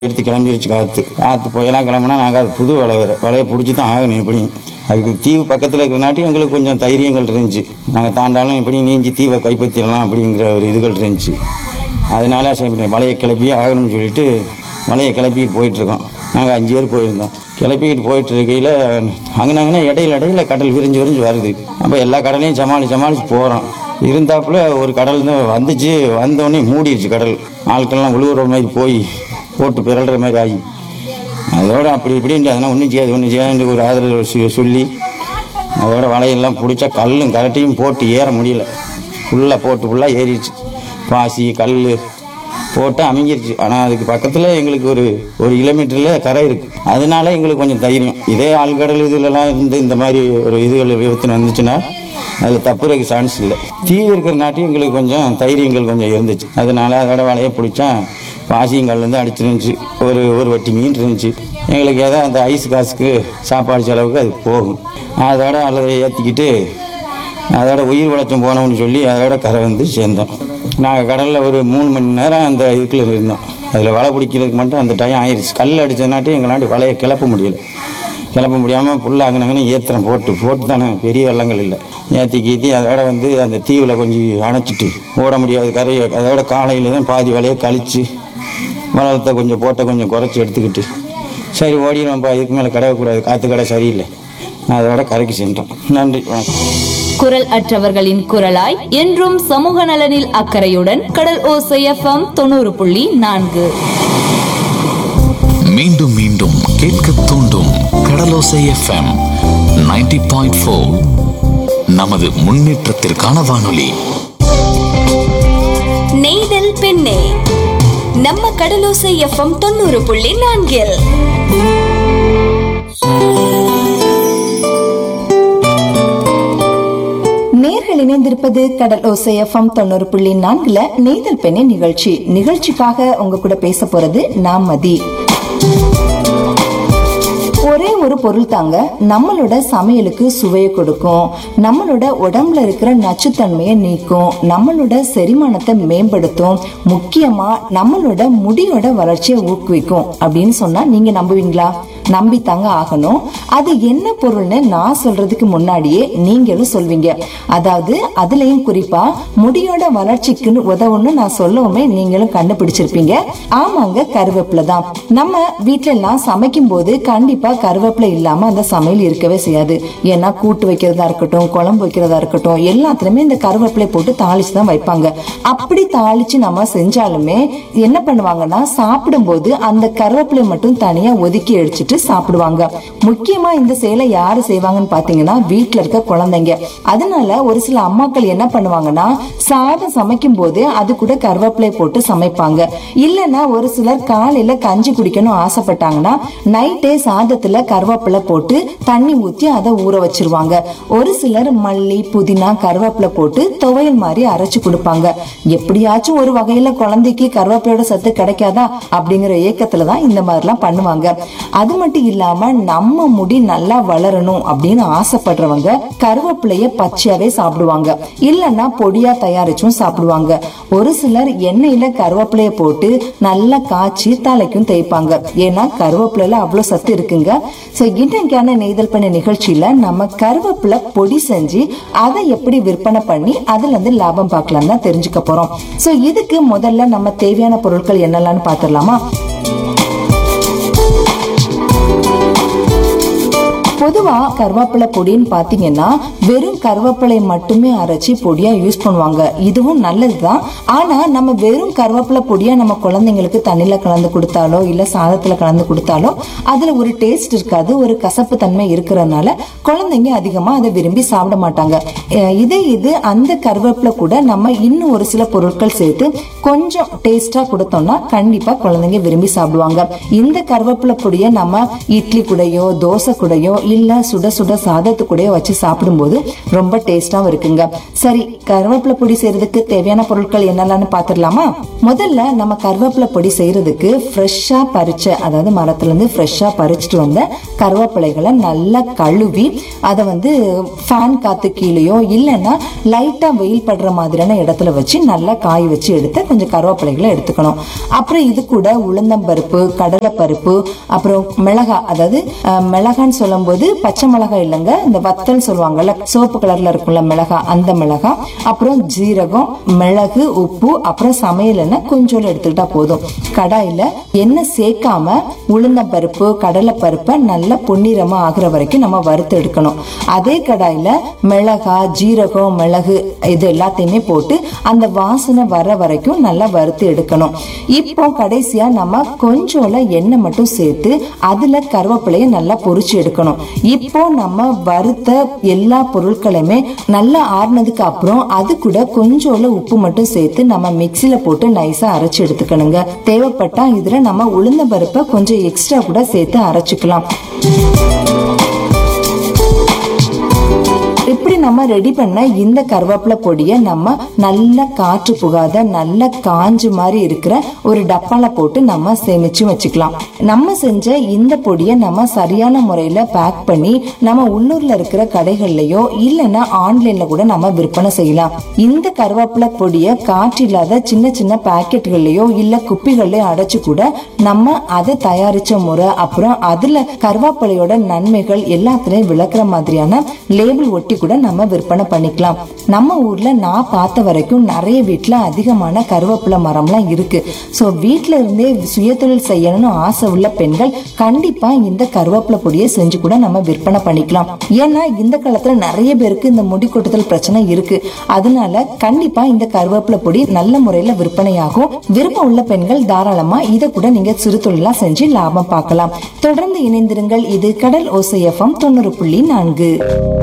எடுத்து கிளம்பிருச்சு காற்று காற்று புயலாம் கிளம்புனா நாங்கள் அது புது வலை வேறு வலையை பிடிச்சி தான் ஆகணும் எப்படியும் அதுக்கு தீவு பக்கத்தில் இருக்கிறனாட்டி எங்களுக்கு கொஞ்சம் தைரியங்கள் இருந்துச்சு நாங்கள் தாண்டாலும் எப்படி நீஞ்சி தீவை கைப்பற்றிடலாம் அப்படிங்கிற ஒரு இதுகள் இருந்துச்சு அதனால சரி வலையை கிளப்பி ஆகணும்னு சொல்லிட்டு வலையை கிளப்பிட்டு போயிட்டுருக்கோம் நாங்கள் அஞ்சு பேர் போயிருந்தோம் கிளப்பிக்கிட்டு போயிட்டு இருக்கையில் அங்கனங்கன்னா இடையில இடையில கடல் விரிஞ்சு விரிஞ்சு வருது அப்போ எல்லா கடலையும் சமாளி சமாளித்து போகிறோம் இருந்தாப்புல ஒரு கடல் தான் வந்துச்சு வந்தோடனே மூடிடுச்சு கடல் ஆட்கள்லாம் உழுவுற மாதிரி போய் போட்டு பிறல்ற மாதிரி ஆகி அதோட அப்படி இப்படின்ட்டு அதெல்லாம் ஒன்றும் செய்யாது ஒன்றும் செய்யாது ஒரு ஆதரவு சொ- சொல்லி அதோட வலையெல்லாம் பிடிச்சா கல்லும் கரட்டையும் போட்டு ஏற முடியல ஃபுல்லாக போட்டு ஃபுல்லாக ஏறிடுச்சு பாசி கல் போட்டு அமைஞ்சிருச்சு ஆனால் அதுக்கு பக்கத்தில் எங்களுக்கு ஒரு ஒரு கிலோமீட்டரில் கரை இருக்குது அதனால எங்களுக்கு கொஞ்சம் தைரியம் இதே ஆழ்கடல் இதுலலாம் இருந்து இந்த மாதிரி ஒரு இதுகள் விபத்து வந்துச்சுன்னா அதில் தப்புறதுக்கு சான்ஸ் இல்லை தீவு இருக்கிற நாட்டி எங்களுக்கு கொஞ்சம் தைரியங்கள் கொஞ்சம் இருந்துச்சு அதனால அதோட வலையை பிடிச்சா பாசியங்கள் வந்து அடிச்சிருந்துச்சு ஒரு ஒரு வட்டி மீன் இருந்துச்சு எங்களுக்கு ஏதோ அந்த ஐஸ் காசுக்கு சாப்பாடு செலவுக்கு அது போகும் அதோட அதை ஏற்றிக்கிட்டு அதோட உயிர் வளர்ச்சம் போனோம்னு சொல்லி அதோட கரை வந்து சேர்ந்தோம் நாங்கள் கடலில் ஒரு மூணு மணி நேரம் அந்த இதுக்குள்ள இருந்தோம் அதில் வலை பிடிக்கிறதுக்கு மட்டும் அந்த டைம் ஆயிடுச்சு கல் அடிச்சதுனாட்டி எங்களாண்டி வலையை கிளப்ப முடியல கிளப்ப முடியாமல் புல்ல அங்கனங்கன்னு ஏத்திரம் போட்டு போட்டு தானே பெரிய வெள்ளங்கள் இல்லை ஏற்றி கீத்தி அதோட வந்து அந்த தீவில் கொஞ்சம் அணைச்சிட்டு ஓட முடியாது கரையை அதோட காலையில் தான் பாதி வலையை கழித்து வளத்தை கொஞ்சம் போட்ட கொஞ்சம் குறைச்சி எடுத்துக்கிட்டு சரி ஓடிடுவோம்ப்பா இதுக்கு மேலே கிடக்கக்கூடாது காற்று கடை சரியில்லை அதோட கரைக்கு சென்றோம் நன்றி வணக்கம் குரல் அற்றவர்களின் குரலாய் என்றும் சமூக நலனில் அக்கறையுடன் கடல் ஓசை எஃப்எம் தொண்ணூறு புள்ளி நான்கு மீண்டும் மீண்டும் கேட்க தூண்டும் கடலோசை எஃப்எம் 90.4 பாயிண்ட் நமது முன்னேற்றத்திற்கான வானொலி நெய்தல் பெண்ணே நம்ம கடலோசை எஃப்எம் தொண்ணூறு புள்ளி நான்கில் நேர்கள் இணைந்திருப்பது கடல் ஓசை எஃப்எம் தொண்ணூறு புள்ளி நான்குல நெய்தல் பெண்ணே நிகழ்ச்சி நிகழ்ச்சிக்காக உங்க கூட பேச போறது நான் மதி ஒரே ஒரு பொருள் தாங்க நம்மளோட சமையலுக்கு சுவையை கொடுக்கும் நம்மளோட உடம்புல இருக்கிற நச்சுத்தன்மையை நீக்கும் நம்மளோட செரிமானத்தை மேம்படுத்தும் முக்கியமா நம்மளோட முடியோட வளர்ச்சியை ஊக்குவிக்கும் அப்படின்னு சொன்னா நீங்க நம்புவீங்களா நம்பித்தாங்க ஆகணும் அது என்ன பொருள்னு நான் சொல்றதுக்கு முன்னாடியே நீங்களும் சொல்வீங்க அதாவது அதுலயும் குறிப்பா முடியோட வளர்ச்சிக்குன்னு உதவுன்னு நான் சொல்லவுமே நீங்களும் கண்டுபிடிச்சிருப்பீங்க ஆமாங்க கருவேப்பிலை தான் நம்ம வீட்ல எல்லாம் சமைக்கும் போது கண்டிப்பா கருவேப்பிலை இல்லாம அந்த சமையல் இருக்கவே செய்யாது ஏன்னா கூட்டு வைக்கிறதா இருக்கட்டும் குழம்பு வைக்கிறதா இருக்கட்டும் எல்லாத்துலயுமே இந்த கருவேப்பிலை போட்டு தாளிச்சு தான் வைப்பாங்க அப்படி தாளிச்சு நம்ம செஞ்சாலுமே என்ன பண்ணுவாங்கன்னா சாப்பிடும்போது அந்த கருவேப்பிலை மட்டும் தனியா ஒதுக்கி அடிச்சிட்டு சாப்பிடுவாங்க முக்கியமா இந்த செயலை யாரு செய்வாங்கன்னு பாத்தீங்கன்னா வீட்ல இருக்க குழந்தைங்க அதனால ஒரு சில அம்மாக்கள் என்ன பண்ணுவாங்கன்னா சாதம் சமைக்கும் போது அது கூட கருவேப்பிலை போட்டு சமைப்பாங்க இல்லைன்னா ஒரு சிலர் காலையில கஞ்சி குடிக்கணும் ஆசைப்பட்டாங்கன்னா நைட்டே சாதத்துல கருவேப்பிலை போட்டு தண்ணி ஊத்தி அதை ஊற வச்சிருவாங்க ஒரு சிலர் மல்லி புதினா கருவேப்பிலை போட்டு துவையல் மாதிரி அரைச்சு கொடுப்பாங்க எப்படியாச்சும் ஒரு வகையில குழந்தைக்கு கருவேப்பிலையோட சத்து கிடைக்காதா அப்படிங்கிற ஏக்கத்துல தான் இந்த மாதிரிலாம் பண்ணுவாங்க அது மட்டும் இல்லாம நம்ம முடி நல்லா வளரணும் அப்படின்னு ஆசைப்படுறவங்க கருவேப்பிலைய பச்சையாவே சாப்பிடுவாங்க இல்லைன்னா பொடியா தயாரிச்சும் சாப்பிடுவாங்க ஒரு சிலர் எண்ணெயில கருவேப்பிலைய போட்டு நல்லா காய்ச்சி தலைக்கும் தேய்ப்பாங்க ஏன்னா கருவேப்பிலையில அவ்வளவு சத்து இருக்குங்க சோ இன்னைக்கான நெய்தல் பண்ண நிகழ்ச்சியில நம்ம கருவேப்பிலை பொடி செஞ்சு அதை எப்படி விற்பனை பண்ணி அதுல இருந்து லாபம் பார்க்கலாம் தான் தெரிஞ்சுக்க போறோம் சோ இதுக்கு முதல்ல நம்ம தேவையான பொருட்கள் என்னெல்லாம்னு பாத்திரலாமா பொதுவா கருவேப்பிலை பொடின்னு பாத்தீங்கன்னா வெறும் கருவேப்பிலை மட்டுமே அரைச்சி பொடியா யூஸ் பண்ணுவாங்க இதுவும் நல்லதுதான் ஆனா நம்ம வெறும் கருவேப்பிலை பொடியா நம்ம குழந்தைங்களுக்கு தண்ணில கலந்து கொடுத்தாலோ இல்ல சாதத்துல கலந்து கொடுத்தாலோ அதுல ஒரு டேஸ்ட் இருக்காது ஒரு கசப்பு தன்மை இருக்கிறதுனால குழந்தைங்க அதிகமா அதை விரும்பி சாப்பிட மாட்டாங்க அஹ் இதே இது அந்த கருவேப்பிலை கூட நம்ம இன்னும் ஒரு சில பொருட்கள் சேர்த்து கொஞ்சம் டேஸ்டா கொடுத்தோம்னா கண்டிப்பா குழந்தைங்க விரும்பி சாப்பிடுவாங்க இந்த கருவேப்பிலை பொடியை நம்ம இட்லி கூடயோ தோசை கூடயோ இல்ல சுட சுட சாதத்து கூட வச்சு சாப்பிடும்போது ரொம்ப டேஸ்டாவும் இருக்குங்க சரி கருவேப்பிலை பொடி செய்யறதுக்கு தேவையான பொருட்கள் என்னெல்லாம்னு பாத்துடலாமா முதல்ல நம்ம கருவேப்பிலை பொடி செய்யறதுக்கு ஃப்ரெஷ்ஷா பறிச்ச அதாவது மரத்துல இருந்து ஃப்ரெஷ்ஷா பறிச்சுட்டு வந்த கருவேப்பிலைகளை நல்லா கழுவி அதை வந்து ஃபேன் காத்து கீழேயோ இல்லைன்னா லைட்டா வெயில் படுற மாதிரியான இடத்துல வச்சு நல்லா காய வச்சு எடுத்து கொஞ்சம் கருவேப்பிலைகளை எடுத்துக்கணும் அப்புறம் இது கூட உளுந்தம்பருப்பு கடலைப்பருப்பு அப்புறம் மிளகா அதாவது அஹ், மிளகான்னு சொல்லும்போது பச்சை மிளகாய் இல்லைங்க இந்த வத்தல் சொல்லுவாங்கல்ல சிவப்பு கலர்ல இருக்கும்ல மிளகா அந்த மிளகா அப்புறம் ஜீரகம் மிளகு உப்பு அப்புறம் சமையல் எண்ணெய் கொஞ்சோண்டு எடுத்துக்கிட்டா போதும் கடாயில எண்ணெய் சேர்க்காம உளுந்தம்பருப்பு கடலைப்பருப்பை நல்லா பொன்னிறமா ஆகுற வரைக்கும் நம்ம வறுத்து எடுக்கணும் அதே கடாயில மிளகா ஜீரகம் மிளகு இது எல்லாத்தையுமே போட்டு அந்த வாசனை வர வரைக்கும் நல்லா வறுத்து எடுக்கணும் இப்போ கடைசியா நம்ம கொஞ்சோல எண்ணெய் மட்டும் சேர்த்து அதுல கருவேப்பிலைய நல்லா பொரிச்சு எடுக்கணும் இப்போ நம்ம வறுத்த எல்லா பொருட்களையுமே நல்லா ஆறுனதுக்கு அப்புறம் அது கூட கொஞ்சோல உப்பு மட்டும் சேர்த்து நம்ம மிக்சில போட்டு நைஸா அரைச்சு எடுத்துக்கணுங்க தேவைப்பட்டா இதுல நம்ம உளுந்த பருப்பை கொஞ்சம் எக்ஸ்ட்ரா கூட சேர்த்து அரைச்சுக்கலாம் இப்படி நம்ம ரெடி பண்ண இந்த கருவேப்பிலை பொடியை நம்ம நல்ல காற்று புகாத நல்ல காஞ்சு மாதிரி இருக்கிற ஒரு டப்பால போட்டு நம்ம சேமிச்சு வச்சுக்கலாம் நம்ம செஞ்ச இந்த பொடியை நம்ம சரியான முறையில பேக் பண்ணி நம்ம உள்ளூர்ல இருக்கிற கடைகள்லயோ இல்லைன்னா ஆன்லைன்ல கூட நம்ம விற்பனை செய்யலாம் இந்த கருவேப்பிலை பொடியை காற்று இல்லாத சின்ன சின்ன பாக்கெட்டுகள்லயோ இல்ல குப்பிகள்லயோ அடைச்சு கூட நம்ம அதை தயாரிச்ச முறை அப்புறம் அதுல கருவேப்பிலையோட நன்மைகள் எல்லாத்துலயும் விளக்குற மாதிரியான லேபிள் ஒட்டி கூட நம்ம விற்பனை பண்ணிக்கலாம் நம்ம ஊர்ல நான் பார்த்த வரைக்கும் நிறைய வீட்ல அதிகமான கருவேப்பிலை மரம்லாம் இருக்கு ஸோ வீட்ல இருந்தே சுயதொழில் செய்யணும்னு ஆசை உள்ள பெண்கள் கண்டிப்பா இந்த கருவேப்பிலை பொடியை செஞ்சு கூட நம்ம விற்பனை பண்ணிக்கலாம் ஏன்னா இந்த காலத்துல நிறைய பேருக்கு இந்த முடி கொட்டுதல் பிரச்சனை இருக்கு அதனால கண்டிப்பா இந்த கருவேப்பிலை பொடி நல்ல முறையில விற்பனையாகும் விருப்பம் உள்ள பெண்கள் தாராளமா இதை கூட நீங்க சிறு தொழிலா செஞ்சு லாபம் பார்க்கலாம் தொடர்ந்து இணைந்திருங்கள் இது கடல் ஓசை எஃப்எம் தொண்ணூறு புள்ளி நான்கு